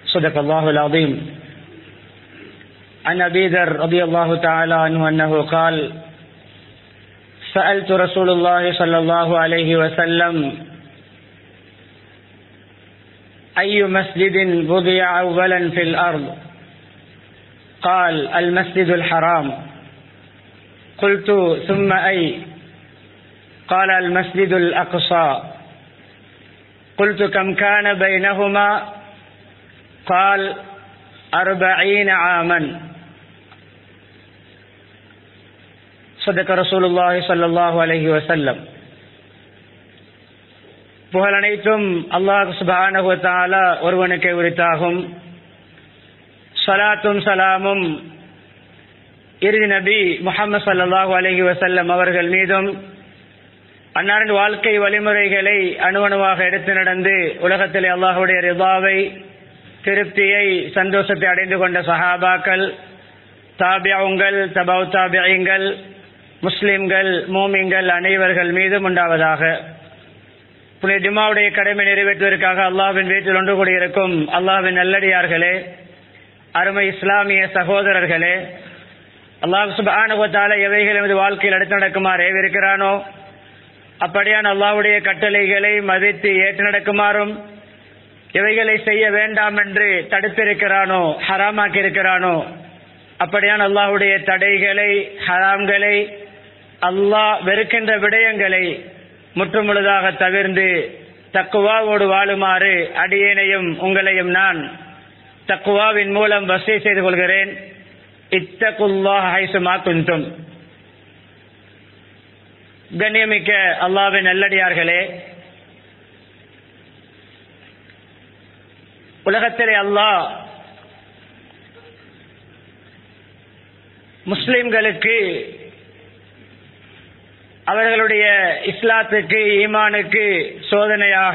صدق الله العظيم عن أبي ذر رضي الله تعالى عنه أنه قال سألت رسول الله صلى الله عليه وسلم أي مسجد وضع أولا في الأرض قال المسجد الحرام قلت ثم أي قال المسجد الأقصى قلت كم كان بينهما قال أربعين عاما صدق رسول الله صلى الله عليه وسلم புகழ் அனைத்தும் அல்லாஹ் சுபானகுவத்தாலா ஒருவனுக்கு உரித்தாகும் சலாத்தும் சலாமும் இறுதி நபி முகமது சல்லாஹூ அலஹி வசல்லம் அவர்கள் மீதும் அன்னாரின் வாழ்க்கை வழிமுறைகளை அணுவணுவாக எடுத்து நடந்து உலகத்திலே அல்லாஹுடைய ரிபாவை திருப்தியை சந்தோஷத்தை அடைந்து கொண்ட சஹாபாக்கள் தாபியாவுங்கள் தபவு தாபியங்கள் முஸ்லிம்கள் மூமிங்கள் அனைவர்கள் மீதும் உண்டாவதாக புனித ஜுமாவுடைய கடமை நிறைவேற்றுவதற்காக அல்லாஹின் வீட்டில் ஒன்று கூடியிருக்கும் அல்லாஹின் நல்லடியார்களே அருமை இஸ்லாமிய சகோதரர்களே அல்லாஹ் சுபானுவத்தால எவைகள் எமது வாழ்க்கையில் அடுத்து நடக்குமாறு ஏவிருக்கிறானோ அப்படியான அல்லாஹுடைய கட்டளைகளை மதித்து ஏற்று நடக்குமாறும் எவைகளை செய்ய வேண்டாம் என்று தடுத்திருக்கிறானோ ஹராமாக்கி இருக்கிறானோ அப்படியான அல்லாஹுடைய தடைகளை ஹராம்களை அல்லாஹ் வெறுக்கின்ற விடயங்களை முற்றுமுழுதாக தவிர்ந்து தக்குவாவோடு வாழுமாறு அடியேனையும் உங்களையும் நான் தக்குவாவின் மூலம் வசதி செய்து கொள்கிறேன் இத்தகுல்லாஹ் ஹைசுமா குந்தும் கண்ணியமிக்க அல்லாவின் நல்லடியார்களே உலகத்திலே அல்லாஹ் முஸ்லிம்களுக்கு அவர்களுடைய இஸ்லாத்துக்கு ஈமானுக்கு சோதனையாக